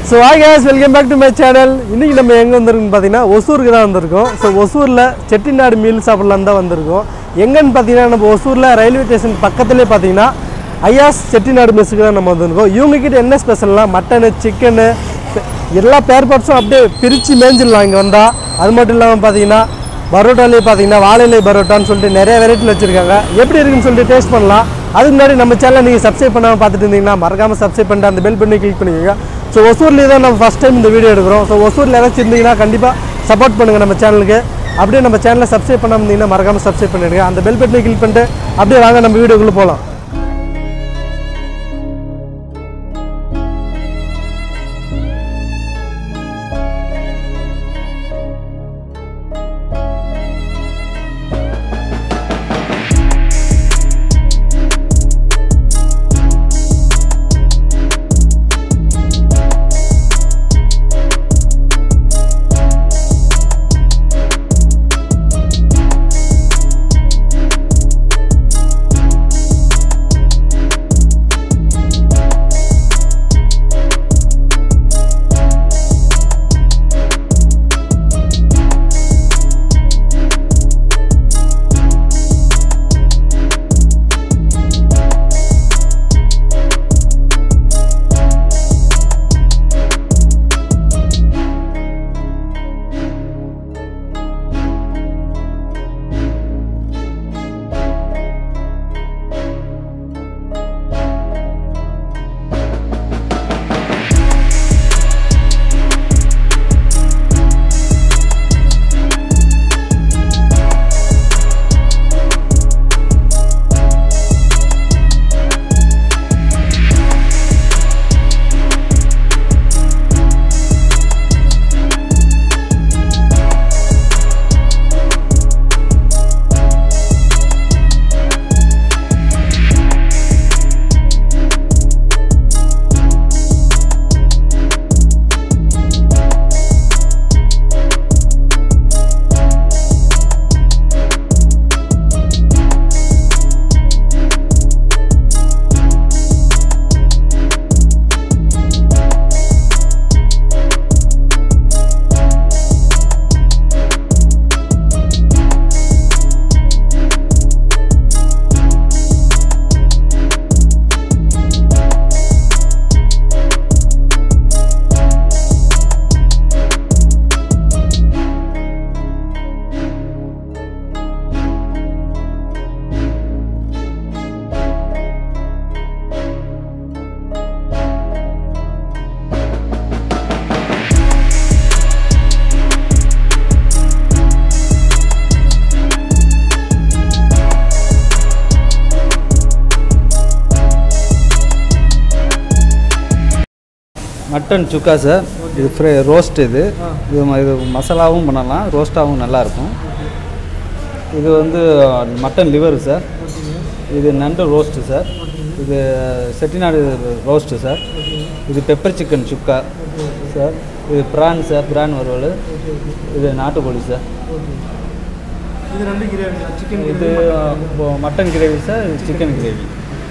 so hi guys welcome back to my channel இன்றைக்கி நம்ம எங்கே வந்திருக்கோம்னு பார்த்தீங்கன்னா ஒசூருக்கு தான் வந்திருக்கோம் ஸோ ஒசூரில் செட்டிநாடு மீல் சாப்பிடலாம் தான் வந்திருக்கோம் எங்கன்னு பார்த்தீங்கன்னா நம்ம ஒசூரில் ரயில்வே ஸ்டேஷன் பக்கத்துலேயே பார்த்தீங்கன்னா ஐயாஸ் செட்டிநாடு மெஸ்ஸுக்கு தான் நம்ம வந்திருக்கோம் இவங்க கிட்ட என்ன ஸ்பெஷல்னா மட்டனு சிக்கனு எல்லா பேர் பார்ட்ஸும் அப்படியே பிரித்து மேய்ஞ்சிடலாம் இங்கே வந்தால் அது மட்டும் இல்லாமல் பார்த்தீங்கன்னா பரோட்டாலே பார்த்தீங்கன்னா வாழையிலை பரோட்டான்னு சொல்லிட்டு நிறைய வெரைட்டியில் வச்சுருக்காங்க எப்படி இருக்குன்னு சொல்லிட்டு டேஸ்ட் பண்ணலாம் அதுக்கு முன்னாடி நம்ம சேனல் நீங்கள் சப்ஸ்கிரைப் பண்ணாமல் பார்த்துட்டு இருந்தீங்கன்னா மறக்காமல் சப்ஸ்கிரைப் பண்ணிட்டு அந்த பெல் பண்ணி கிளிக் பண்ணிக்கோங்க ஸோ ஒசூர்லேயே தான் நம்ம ஃபஸ்ட் டைம் இந்த வீடியோ எடுக்கிறோம் ஸோ ஒசூரில் ஏதாச்சும் இருந்தீங்கன்னா கண்டிப்பாக சப்போர்ட் பண்ணுங்கள் நம்ம சேனலுக்கு அப்படியே நம்ம சேனலை சப்ஸ்கிரைப் பண்ணாமல் இருந்தீங்கன்னா மறக்காமல் சப்ஸ்கிரைப் பண்ணிடுங்க அந்த பெல் பட்டனை கிளிக் பண்ணிட்டு அப்படியே வாங்க நம்ம வீடியோக்குள்ளே போகலாம் மட்டன் சுக்கா சார் இது ஃப்ரை ரோஸ்ட் இது இது ம- இது மசாலாவும் பண்ணலாம் ரோஸ்ட்டாகவும் நல்லாயிருக்கும் இது வந்து மட்டன் லிவர் சார் இது நண்டு ரோஸ்ட்டு சார் இது செட்டிநாடு ரோஸ்ட்டு சார் இது பெப்பர் சிக்கன் சுக்கா சார் இது ப்ரான் சார் ப்ரான் வறுவல் இது நாட்டுக்கோழி சார் இது ரெண்டு கிரேவி சிக்கன் இது இப்போ மட்டன் கிரேவி சார் இது சிக்கன் கிரேவி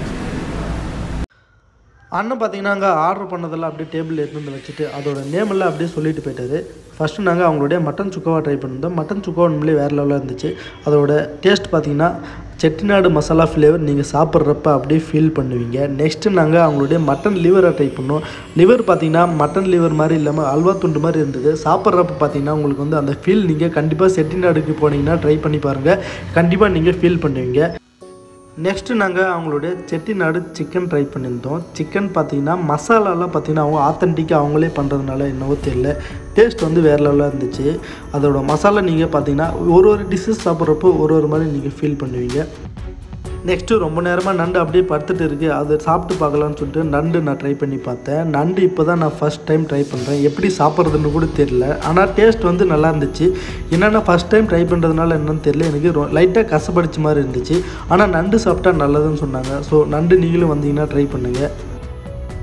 அண்ணன் பார்த்தீங்கன்னா அங்கே ஆர்டர் பண்ணதெல்லாம் அப்படியே டேபிள் எடுத்து வந்து வச்சுட்டு அதோட நேம் எல்லாம் அப்படியே சொல்லிட்டு போயிட்டாரு ஃபஸ்ட்டு நாங்கள் அவங்களுடைய மட்டன் சுக்காவா ட்ரை பண்ணியிருந்தோம் மட்டன் சுக்காவா உண்மையிலே வேறு லெவலில் இருந்துச்சு அதோட டேஸ்ட் பார்த்தீங்கன்னா செட்டிநாடு மசாலா ஃப்ளேவர் நீங்கள் சாப்பிட்றப்ப அப்படியே ஃபீல் பண்ணுவீங்க நெக்ஸ்ட்டு நாங்கள் அவங்களுடைய மட்டன் லிவரை ட்ரை பண்ணோம் லிவர் பார்த்தீங்கன்னா மட்டன் லிவர் மாதிரி இல்லாமல் அல்வா துண்டு மாதிரி இருந்தது சாப்பிட்றப்ப பார்த்தீங்கன்னா உங்களுக்கு வந்து அந்த ஃபீல் நீங்கள் கண்டிப்பாக செட்டிநாடுக்கு போனீங்கன்னா ட்ரை பண்ணி பாருங்கள் கண்டிப்பாக நீங்கள் ஃபீல் பண்ணுவீங்க நெக்ஸ்ட்டு நாங்கள் அவங்களுடைய செட்டிநாடு சிக்கன் ட்ரை பண்ணியிருந்தோம் சிக்கன் பார்த்தீங்கன்னா மசாலாலாம் பார்த்தீங்கன்னா அவங்க ஆத்தென்டிக்காக அவங்களே பண்ணுறதுனால என்னவோ தெரியல டேஸ்ட் வந்து வேறு லெவலாக இருந்துச்சு அதோட மசாலா நீங்கள் பார்த்தீங்கன்னா ஒரு ஒரு டிஷ்ஷஸ் சாப்பிட்றப்போ ஒரு ஒரு மாதிரி நீங்கள் ஃபீல் பண்ணுவீங்க நெக்ஸ்ட்டு ரொம்ப நேரமாக நண்டு அப்படியே படுத்துட்டு இருக்குது அதை சாப்பிட்டு பார்க்கலான்னு சொல்லிட்டு நண்டு நான் ட்ரை பண்ணி பார்த்தேன் நண்டு இப்போ தான் நான் ஃபஸ்ட் டைம் ட்ரை பண்ணுறேன் எப்படி சாப்பிட்றதுன்னு கூட தெரியல ஆனால் டேஸ்ட் வந்து நல்லா இருந்துச்சு என்னென்னா ஃபஸ்ட் டைம் ட்ரை பண்ணுறதுனால என்னன்னு தெரியல எனக்கு லைட்டாக கசப்படிச்ச மாதிரி இருந்துச்சு ஆனால் நண்டு சாப்பிட்டா நல்லதுன்னு சொன்னாங்க ஸோ நண்டு நீங்களும் வந்தீங்கன்னா ட்ரை பண்ணுங்கள்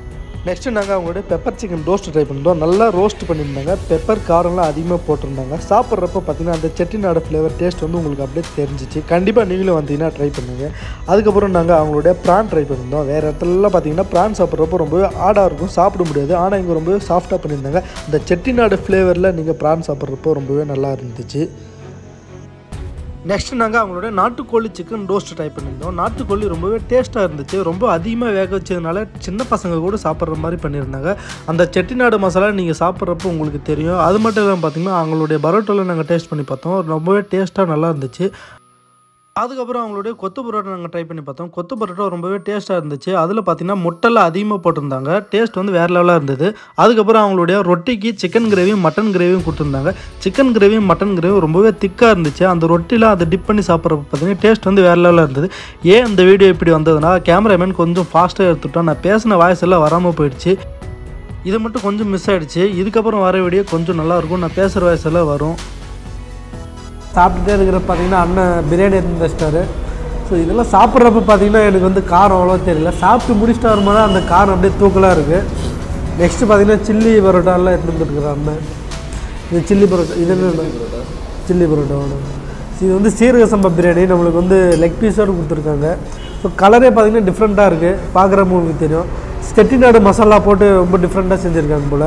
நெக்ஸ்ட்டு நாங்கள் அவங்களுடைய பெப்பர் சிக்கன் ரோஸ்ட் ட்ரை பண்ணிருந்தோம் நல்லா ரோஸ்ட் பண்ணியிருந்தாங்க பெப்பர் காரம்லாம் அதிகமாக போட்டிருந்தாங்க சாப்பிட்றப்ப பார்த்தீங்கன்னா அந்த செட்டிநாடு ஃப்ளேவர் டேஸ்ட் வந்து உங்களுக்கு அப்படியே தெரிஞ்சிச்சு கண்டிப்பாக நீங்களும் வந்தீங்கன்னா ட்ரை பண்ணுங்க அதுக்கப்புறம் நாங்கள் அவங்களுடைய ப்ரான் ட்ரை பண்ணியிருந்தோம் வேறு இடத்துலலாம் பார்த்தீங்கன்னா ப்ரான் சாப்பிட்றப்போ ரொம்பவே ஆடாக இருக்கும் சாப்பிட முடியாது ஆனால் இங்கே ரொம்பவே சாஃப்டாக பண்ணியிருந்தாங்க அந்த செட்டிநாடு ஃப்ளேவரில் நீங்கள் ப்ரான் சாப்பிட்றப்போ ரொம்பவே நல்லா இருந்துச்சு நெக்ஸ்ட் நாங்கள் அவங்களோட நாட்டுக்கோழி சிக்கன் ரோஸ்ட் ட்ரை பண்ணியிருந்தோம் நாட்டுக்கோழி ரொம்பவே டேஸ்ட்டாக இருந்துச்சு ரொம்ப அதிகமாக வேக வச்சதுனால சின்ன பசங்க கூட சாப்பிட்ற மாதிரி பண்ணியிருந்தாங்க அந்த செட்டிநாடு மசாலா நீங்கள் சாப்பிட்றப்போ உங்களுக்கு தெரியும் அது மட்டும் இல்லாமல் பார்த்தீங்கன்னா அவங்களுடைய பரோட்டாவில் நாங்கள் டேஸ்ட் பண்ணி பார்த்தோம் ரொம்பவே டேஸ்ட்டாக நல்லா இருந்துச்சு அதுக்கப்புறம் அவங்களுடைய கொத்து பரோட்டா நாங்கள் ட்ரை பண்ணி பார்த்தோம் கொத்து பரோட்டா ரொம்பவே டேஸ்ட்டாக இருந்துச்சு அதில் பார்த்தீங்கன்னா முட்டைலாம் அதிகமாக போட்டிருந்தாங்க டேஸ்ட் வந்து வேறு லெவலாக இருந்தது அதுக்கப்புறம் அவங்களுடைய ரொட்டிக்கு சிக்கன் கிரேவியும் மட்டன் கிரேவியும் கொடுத்துருந்தாங்க சிக்கன் கிரேவியும் மட்டன் கிரேவியும் ரொம்பவே திக்காக இருந்துச்சு அந்த ரொட்டிலாம் அதை டிப் பண்ணி சாப்பிட்றப்ப பார்த்தீங்கன்னா டேஸ்ட் வந்து வேறு லெவலாக இருந்தது ஏன் இந்த வீடியோ இப்படி வந்ததுன்னா கேமராமேன் கொஞ்சம் ஃபாஸ்ட்டாக எடுத்துட்டோம் நான் பேசின வாய்ஸ் எல்லாம் வராமல் போயிடுச்சு இது மட்டும் கொஞ்சம் மிஸ் ஆகிடுச்சு இதுக்கப்புறம் வர வீடியோ கொஞ்சம் நல்லாயிருக்கும் நான் பேசுகிற வாய்ஸ் எல்லாம் வரும் சாப்பிட்டுட்டே இருக்கிற பார்த்தீங்கன்னா அண்ணன் பிரியாணி எடுத்து வச்சிட்டாரு ஸோ இதெல்லாம் சாப்பிட்றப்ப பார்த்தீங்கன்னா எனக்கு வந்து காரம் அவ்வளோ தெரியல சாப்பிட்டு முடிச்சுட்டு வரும்போது அந்த காரம் அப்படியே தூக்கலாக இருக்குது நெக்ஸ்ட்டு பார்த்தீங்கன்னா சில்லி பரோட்டாலாம் எடுத்து வந்துருக்குற அண்ணன் இது சில்லி பரோட்டா இது என்ன சில்லி பரோட்டாவோட இது வந்து சீரக சம்பா பிரியாணி நம்மளுக்கு வந்து லெக் பீஸோடு கொடுத்துருக்காங்க ஸோ கலரே பார்த்தீங்கன்னா டிஃப்ரெண்ட்டாக இருக்குது பார்க்குறப்ப உங்களுக்கு தெரியும் செட்டிநாடு மசாலா போட்டு ரொம்ப டிஃப்ரெண்ட்டாக செஞ்சுருக்காங்க போல்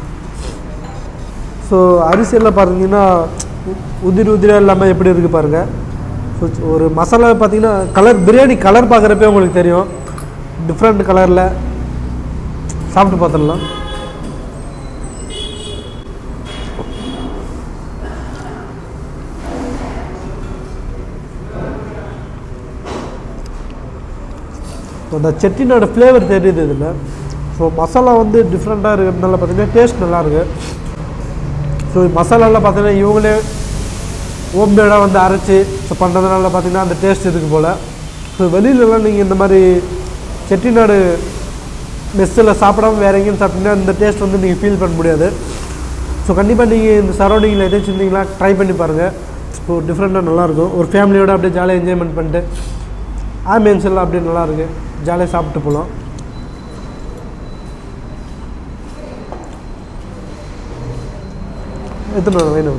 ஸோ அரிசியெல்லாம் பார்த்தீங்கன்னா உ- உதிரி உதிரியாக இல்லாமல் எப்படி இருக்குது பாருங்கள் ஸோ ஒரு மசாலா பார்த்தீங்கன்னா கலர் பிரியாணி கலர் பார்க்குறப்பே உங்களுக்கு தெரியும் டிஃப்ரெண்ட் கலரில் சாப்பிட்டு பார்த்துடலாம் ஸோ அந்த செட்டினோட ஃப்ளேவர் தெரியுது இதில் ஸோ மசாலா வந்து டிஃப்ரெண்ட்டாக இருக்கிறதுனால பார்த்தீங்கன்னா டேஸ்ட் நல்லாயிருக்கு ஸோ மசாலாலாம் பார்த்தீங்கன்னா இவங்களே ஓம்பேடாக வந்து அரைச்சி ஸோ பண்ணுறதுனால பார்த்தீங்கன்னா அந்த டேஸ்ட் இருக்குது போல் ஸோ வெளியிலலாம் நீங்கள் இந்த மாதிரி செட்டிநாடு மெஸ்ஸில் சாப்பிடாம வேறு எங்கேயும் சாப்பிட்டீங்கன்னா இந்த டேஸ்ட் வந்து நீங்கள் ஃபீல் பண்ண முடியாது ஸோ கண்டிப்பாக நீங்கள் இந்த சரௌண்டிங்கில் எதாச்சும் இருந்தீங்களா ட்ரை பண்ணி பாருங்கள் ஸோ டிஃப்ரெண்ட்டாக நல்லாயிருக்கும் ஒரு ஃபேமிலியோட அப்படியே ஜாலியாக என்ஜாய்மெண்ட் பண்ணிட்டு ஆம்பியன்ஸ் எல்லாம் அப்படியே நல்லாயிருக்கு ஜாலியாக சாப்பிட்டு போகலாம் எத்தனை வேணும்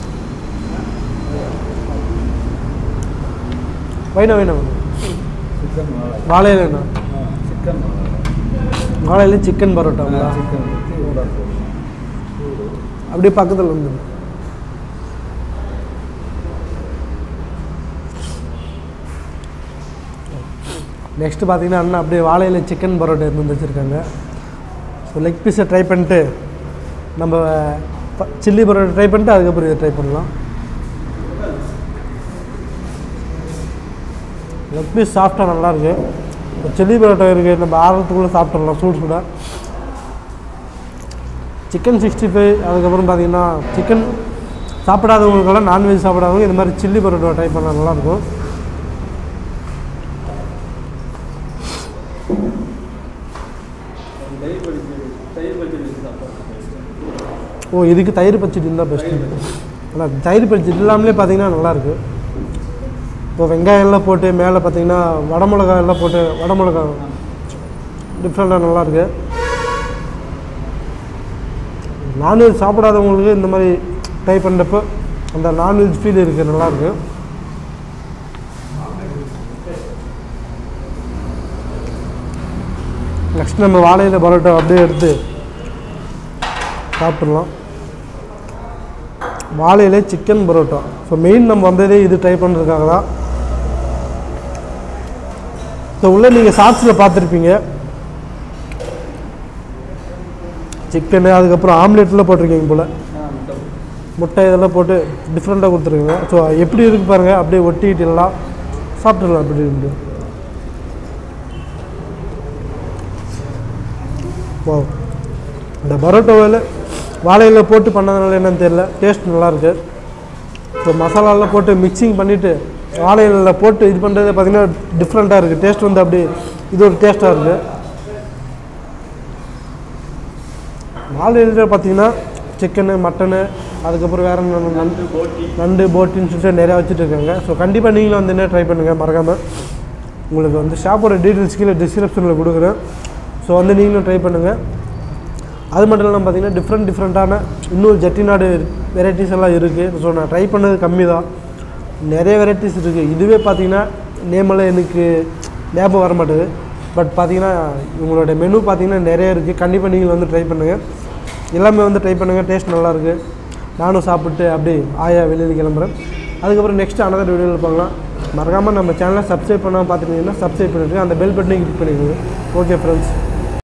வைணா வேணும் சிக்கன் வாழையில வேணா சிக்கன் வாழையில சிக்கன் பரோட்டாங்களா சிக்கன் அப்படியே பக்கத்தில் வந்து நெக்ஸ்ட்டு பார்த்தீங்கன்னா அண்ணா அப்படியே வாழையில சிக்கன் பரோட்டா எடுத்து வந்து வச்சுருக்காங்க ஸோ லெக் பீஸை ட்ரை பண்ணிட்டு நம்ம சில்லி பரோட்டா ட்ரை பண்ணிட்டு அதுக்கப்புறம் இதை ட்ரை பண்ணலாம் லெக் பீஸ் சாஃப்டாக நல்லாயிருக்கு இப்போ சில்லி பரோட்டா இருக்குது நம்ம ஆரத்துக்குள்ளே சாப்பிட்றலாம் சூடு சூடாக சிக்கன் சிக்ஸ்டி ஃபைவ் அதுக்கப்புறம் பார்த்தீங்கன்னா சிக்கன் சாப்பிடாதவங்களுக்கெல்லாம் நான்வெஜ் சாப்பிடாதவங்க இந்த மாதிரி சில்லி பரோட்டா ட்ரை பண்ணால் நல்லாயிருக்கும் ஓ இதுக்கு தயிர் பச்சடி இருந்தால் பெஸ்ட்டு ஆனால் தயிர் பச்சடி இல்லாமலே பார்த்தீங்கன்னா நல்லாயிருக்கு இப்போ வெங்காயம்லாம் போட்டு மேலே பார்த்தீங்கன்னா வடமிளகா எல்லாம் போட்டு வடமிளகா டிஃப்ரெண்ட்டாக நல்லாயிருக்கு நான்வெஜ் சாப்பிடாதவங்களுக்கு இந்த மாதிரி ட்ரை பண்ணுறப்போ அந்த நான்வெஜ் ஃபீல் இருக்குது நல்லாயிருக்கு நெக்ஸ்ட் நம்ம வாழையில பரோட்டா அப்படியே எடுத்து சாப்பிட்றலாம் வாழையில சிக்கன் பரோட்டா ஸோ மெயின் நம்ம வந்ததே இது ட்ரை பண்ணுறதுக்காக தான் ஸோ உள்ளே நீங்கள் ஷார்ட்ஸில் பார்த்துருப்பீங்க சிக்கனு அதுக்கப்புறம் ஆம்லேட்லாம் போட்டிருக்கீங்க போல் முட்டை இதெல்லாம் போட்டு டிஃப்ரெண்ட்டாக கொடுத்துருக்குங்க ஸோ எப்படி இருக்கு பாருங்கள் அப்படியே ஒட்டிக்கிட்டு எல்லாம் சாப்பிட்டுடலாம் அப்படி இருந்து வா இந்த பரோட்டாவில் வாழையில போட்டு பண்ணதுனால என்னன்னு தெரியல டேஸ்ட் நல்லாயிருக்கு ஸோ மசாலாலாம் போட்டு மிக்சிங் பண்ணிவிட்டு வாழையில போட்டு இது பண்ணுறது பார்த்திங்கன்னா டிஃப்ரெண்ட்டாக இருக்குது டேஸ்ட் வந்து அப்படியே இது ஒரு டேஸ்ட்டாக இருக்குது வாழையில பார்த்தீங்கன்னா சிக்கனு மட்டனு அதுக்கப்புறம் வேறு என்ன நண்டு நண்டு போட்டின்னு சொல்லிட்டு நிறையா வச்சுட்டு இருக்காங்க ஸோ கண்டிப்பாக நீங்களும் வந்து என்ன ட்ரை பண்ணுங்கள் மறக்காமல் உங்களுக்கு வந்து ஷாப்போட டீட்டெயில்ஸ் கீழே டிஸ்கிரிப்ஷனில் கொடுக்குறேன் ஸோ வந்து நீங்களும் ட்ரை பண்ணுங்கள் அது மட்டும் இல்லாமல் பார்த்தீங்கன்னா டிஃப்ரெண்ட் டிஃப்ரெண்ட்டான இன்னும் ஜெட்டிநாடு வெரைட்டிஸ் எல்லாம் இருக்குது ஸோ நான் ட்ரை பண்ணது கம்மி தான் நிறைய வெரைட்டிஸ் இருக்குது இதுவே பார்த்தீங்கன்னா நேமெல்லாம் எனக்கு ஞாபகம் வர மாட்டேது பட் பார்த்தீங்கன்னா இவங்களோட மெனு பார்த்தீங்கன்னா நிறைய இருக்குது கண்டிப்பாக நீங்கள் வந்து ட்ரை பண்ணுங்கள் எல்லாமே வந்து ட்ரை பண்ணுங்கள் டேஸ்ட் நல்லாயிருக்கு நானும் சாப்பிட்டு அப்படியே ஆயா வெளியில் கிளம்புறேன் அதுக்கப்புறம் நெக்ஸ்ட் அனதர் வீடியோவில் பார்க்கலாம் மறக்காமல் நம்ம சேனலை சப்ஸ்கிரைப் பண்ணாமல் பார்த்துட்டீங்கன்னா சப்ஸ்கிரைப் பண்ணிவிட்டு அந்த பெல் பட்டனையும் கிளிக் பண்ணிடுங்க ஓகே ஃப்ரெண்ட்ஸ்